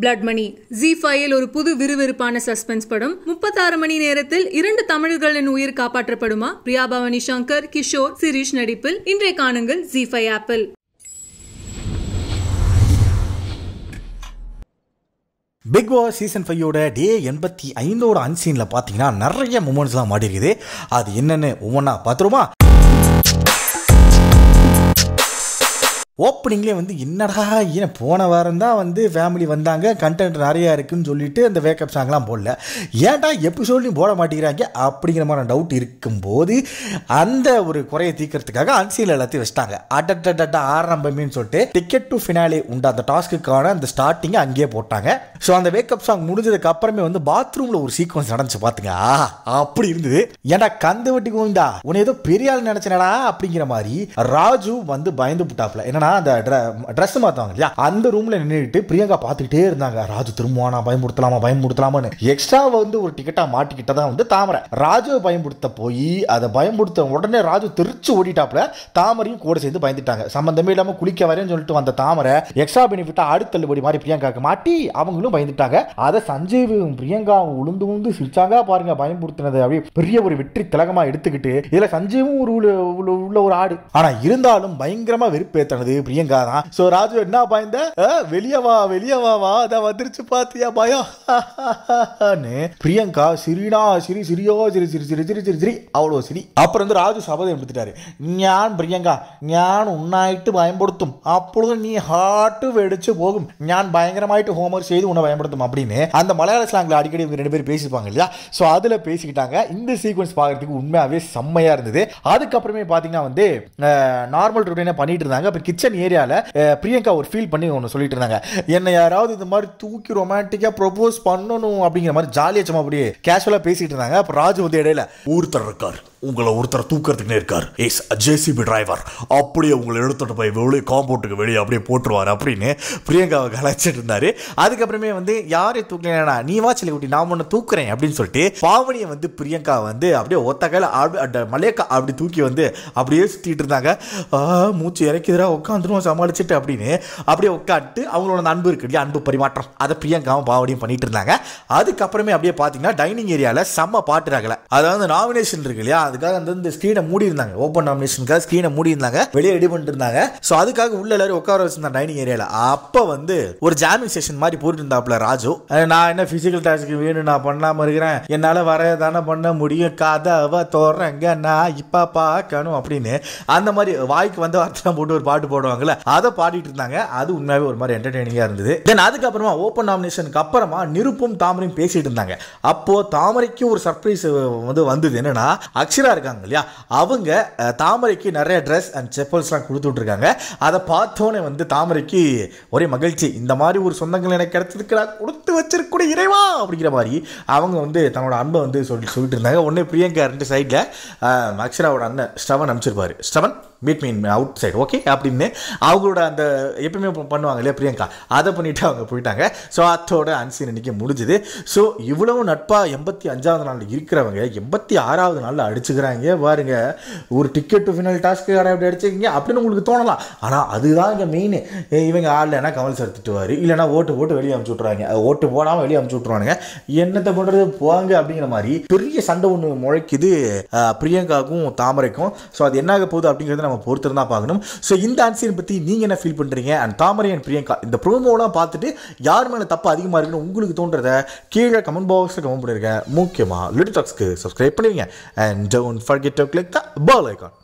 blood மணி G ஃபைவில் ஒரு புது விறுவிறுப்பான சஸ்பென்ஸ் படம் முப்பத்தாறு மணி நேரத்தில் இரண்டு தமிழர்களின் உயிர் காப்பாற்றப்படுமா பிரியா பவானி சங்கர் கிஷோர் சிரீஷ் நடிப்பில் இன்றைய காணுங்கள் ஜி ஃபைவ் ஆப்பிள் பிக் பாஸ் சீசன் ஃபைவோட டே எண்பத்தி ஐந்தோட அன்சீனில் பார்த்தீங்கன்னா நிறைய மூமெண்ட்ஸ்லாம் மாடி இருக்குது அது என்னன்னு ஒவ்வொன்றா பார்த்துருமா ஓப்பனிங்லேயே வந்து என்னடா ஏன் போன வாரம் தான் வந்து ஃபேமிலி வந்தாங்க கண்டென்ட் நிறையா இருக்குன்னு சொல்லிட்டு அந்த வேக்கப் சாங்லாம் போடல ஏன்டா எபிசோட்லையும் போட மாட்டேங்கிறாங்க அப்படிங்கிற மாதிரி டவுட் இருக்கும்போது அந்த ஒரு குறையை தீர்க்கறதுக்காக அன்சீல் எல்லாத்தையும் வச்சிட்டாங்க அடட்டட்ட ஆரம்பமேன்னு சொல்லிட்டு டிக்கெட் டு ஃபினாலே உண்டு அந்த டாஸ்க்குக்கான அந்த ஸ்டார்டிங்கை அங்கேயே போட்டாங்க ஸோ அந்த வேக்கப் சாங் முடிஞ்சதுக்கு அப்புறமே வந்து பாத்ரூமில் ஒரு சீக்வன்ஸ் நடந்துச்சு பார்த்துங்க ஆ அப்படி இருந்தது ஏன்டா கந்து வட்டி கோவிந்தா உன்னை ஏதோ பெரிய ஆள் நினைச்சனடா அப்படிங்கிற மாதிரி ராஜு வந்து பயந்து புட்டாப்ல என்னன்னா அந்த ட்ரெஸ் மாத்தாங்க இல்லையா அந்த ரூம்ல நின்றுட்டு பிரியங்கா பார்த்துக்கிட்டே இருந்தாங்க ராஜு திரும்புவானா பயமுடுத்தலாமா பயமுடுத்தலாமான்னு எக்ஸ்ட்ரா வந்து ஒரு டிக்கெட்டா மாட்டிக்கிட்டதான் வந்து தாமரை ராஜுவை பயமுடுத்த போய் அதை பயமுடுத்த உடனே ராஜு திருச்சு ஓடிட்டாப்ல தாமரையும் கூட சேர்ந்து பயந்துட்டாங்க சம்பந்தமே இல்லாம குளிக்க வரேன்னு சொல்லிட்டு வந்த தாமரை எக்ஸ்ட்ரா பெனிஃபிட்டா அடுத்தள்ளுபடி மாதிரி பிரியங்காக்கு மாட்டி அவங்களும் பயந்துட்டாங்க அதை சஞ்சீவும் பிரியங்காவும் உளுந்து உளுந்து சிரிச்சாங்க பாருங்க பயமுறுத்தினது அப்படியே பெரிய ஒரு வெற்றி திலகமா எடுத்துக்கிட்டு இதுல சஞ்சீவும் ஒரு உள்ள- உள்ள- உள்ள ஒரு ஆடு ஆனா இருந்தாலும் பயங்கரமா வெறுப்பேத்தனது பிரியங்கா தான் சோ ராஜு என்ன பயந்த "அஹ், வெளிய வா வெளிய வா வா அதான் வந்துருச்சு பாத்தியா பயம் ன்னு பிரியங்கா சிரினா சிரி சிரியோ சிரி சிரி சிரி சிரி சிரி சிரி அவ்வளோ சிரி அப்புறம் வந்து ராஜு சபதம் எடுத்துட்டாரு ഞാൻ പ്രിയങ്ക ഞാൻ ഉണ്ണായിട്ട് ഭയപ്പെടുത്തും അപ്പോഴും നീ ഹാർട്ട് വെടിച്ച് പോകും ഞാൻ ഭയങ്കരമായിട്ട് ஹோம்ஒர்க் செய்து உன்னை பயன்படுத்தும் அப்படின்னு அந்த மலையாள ஸ்லாங்கில் அடிக்கடி இவங்க ரெண்டு பேரும் பேசியிருப்பாங்க இல்லையா ஸோ அதில் பேசிக்கிட்டாங்க இந்த சீக்வன்ஸ் பார்க்கறதுக்கு உண்மையாகவே செம்மையாக இருந்தது அதுக்கப்புறமே பார்த்தீங்கன்னா வந்து நார்மல் ருட்டீனை பண்ணிட்டு இருந்தாங்க அப்போ கிச்சன் ஏரியாவில் பிரியங்கா ஒரு ஃபீல் பண்ணி ஒன்று சொல்லிட்டு இருந்தாங்க என்னை யாராவது இந்த மாதிரி தூக்கி ரொமான்டிக்காக ப்ரொபோஸ் பண்ணணும் அப்படிங்கிற மாதிரி ஜாலியாக சும்மா அப்படியே கேஷுவலாக பேசிட்டு இருந்தாங்க அப்போ ராஜு வந்து இடையில ஒருத்தர் இருக்கார் உங்களை ஒருத்தர் தூக்கிறதுக்குனே இருக்கார் எஸ் ஜேசிபி டிரைவர் அப்படியே உங்களை எடுத்துட்டு போய் வெளியே காம்பவுண்டுக்கு வெளியே அப்படியே போட்டுருவார் அப்படின்னு பிரியங்காவை கலாச்சிட்டு இருந்தாரு அதுக்கப்புறமே வந்து யாரை தூக்கலனா நீ வா சொல்லி குட்டி நான் ஒன்று தூக்குறேன் அப்படின்னு சொல்லிட்டு பாவனியை வந்து பிரியங்கா வந்து அப்படியே ஒத்த கையில் அப்படி அட- மலையக்கா அப்படி தூக்கி வந்து அப்படியே சுற்றிட்டு இருந்தாங்க ஆ, மூச்சு இறக்கிதுரா உட்காந்துருவோம் சமாளிச்சுட்டு அப்படின்னு அப்படியே உட்காந்துட்டு அவங்களோட அந்த அன்பு இருக்கு இல்லையா அன்பு பரிமாற்றம் அதை பிரியங்காவும் பாவனியும் பண்ணிட்டு இருந்தாங்க அதுக்கப்புறமே அப்படியே பார்த்தீங்கன்னா டைனிங் ஏரியாவில் செம்ம பாட்டு ரகலை அதாவது நாமினேஷன் இருக்கு இல்லையா அதுக்காக அந்த இந்த ஸ்க்ரீனை மூடி இருந்தாங்க ஓப்பன் நாமினேஷனுக்காக ஸ்க்ரீனை மூடி இருந்தாங்க வெளியே ரெடி பண்ணிட்டு இருந்தாங்க ஸோ அதுக்காக உள்ள எல்லாரும் உட்கார வச்சிருந்தாங்க டைனிங் ஏரியாவில் அப்போ வந்து ஒரு ஜாமிங் செஷன் மாதிரி போட்டு இருந்தாப்புல ராஜு அஹ் நான் என்ன ஃபிசிக்கல் டாஸ்க்கு வேணும் நான் பண்ணாம இருக்கிறேன் என்னால் வர தானே பண்ண முடியும் கதவை தோறங்க நான் இப்போ பார்க்கணும் அப்படின்னு அந்த மாதிரி வாய்க்கு வந்த வார்த்தை போட்டு ஒரு பாட்டு போடுவாங்கல்ல அதை பாடிட்டு இருந்தாங்க அது உண்மையாகவே ஒரு மாதிரி என்டர்டெய்னிங்காக இருந்தது தென் அதுக்கப்புறமா ஓப்பன் நாமினேஷனுக்கு அப்புறமா நிருப்பும் தாமரையும் பேசிட்டு இருந்தாங்க அப்போ தாமரைக்கு ஒரு சர்ப்ரைஸ் வந்து வந்தது என்னன்னா அக்ஷரா இருக்காங்க இல்லையா அவங்க அஹ், தாமரைக்கு நிறைய ட்ரெஸ் அண்ட் செப்பல்ஸ்லாம் கொடுத்து விட்ருக்காங்க அதை பார்த்தோன்னே வந்து தாமரைக்கு ஒரே மகிழ்ச்சி இந்த மாதிரி ஒரு சொந்தங்கள் எனக்கு கிடைச்சதுக்கு நான் கொடுத்து வச்சிருக்கூட இறைவா அப்படிங்கிற மாதிரி அவங்க வந்து தன்னோட அன்பை வந்து சொல்லி சொல்லிட்டு இருந்தாங்க ஒன்று பிரியங்கா ரெண்டு சைடில் அக்ஷராவோட அண்ணன் ஸ்டவன் அனுப்பிச்சிருப்பாரு Stephen meet mean outside okay அப்படின்னு அவங்களோட அந்த எப்பயுமே ப- பண்ணுவாங்க இல்லையா பிரியங்கா அதை பண்ணிட்டு அவங்க போயிட்டாங்க ஸோ அத்தோட அன்சீன் இன்னைக்கு முடிஞ்சுது ஸோ இவ்வளவு நட்பாக எண்பத்தி அஞ்சாவது நாளில் இருக்கிறவங்க எண்பத்தி ஆறாவது நாளில் அடிச்சுக்கிறாங்க பாருங்க ஒரு டிக்கெட் டு ஃபினல் டாஸ்க்கு அப்படி அடிச்சுக்கிங்க அப்படின்னு உங்களுக்கு தோணலாம் ஆனால் அதுதான் இங்கே மெயின் இவங்க ஆடலைன்னா கமல் சார் திட்டுவார் இல்லைன்னா ஓட்டு போட்டு வெளியே அமுச்சு விட்ருவாங்க அது ஓட்டு போடாமல் வெளியே அமுச்சு விட்ருவானுங்க என்னத்தை பண்ணுறது போவாங்க அப்படிங்கிற மாதிரி பெரிய சண்டை ஒன்று முளைக்குது அஹ், பிரியங்காவுக்கும் தாமரைக்கும் ஸோ அது என்னாக போகுது அப்படிங்கிறத நம்ம பொறுத்து தான் பார்க்கணும் ஸோ இந்த ஆன்சர் பற்றி நீங்கள் என்ன ஃபீல் பண்ணுறீங்க அண்ட் தாமரை அண்ட் பிரியங்கா இந்த ப்ரோமோலாம் பார்த்துட்டு யார் மேலே தப்பு அதிகமாக இருக்குன்னு உங்களுக்கு தோன்றதை கீழே கமெண்ட் பாக்ஸில் கமெண்ட் பண்ணிருங்க முக்கியமாக லிட்டில் டாக்ஸ்க்கு சப்ஸ்கிரைப் பண்ணிடுங்க and don't forget to click the bell icon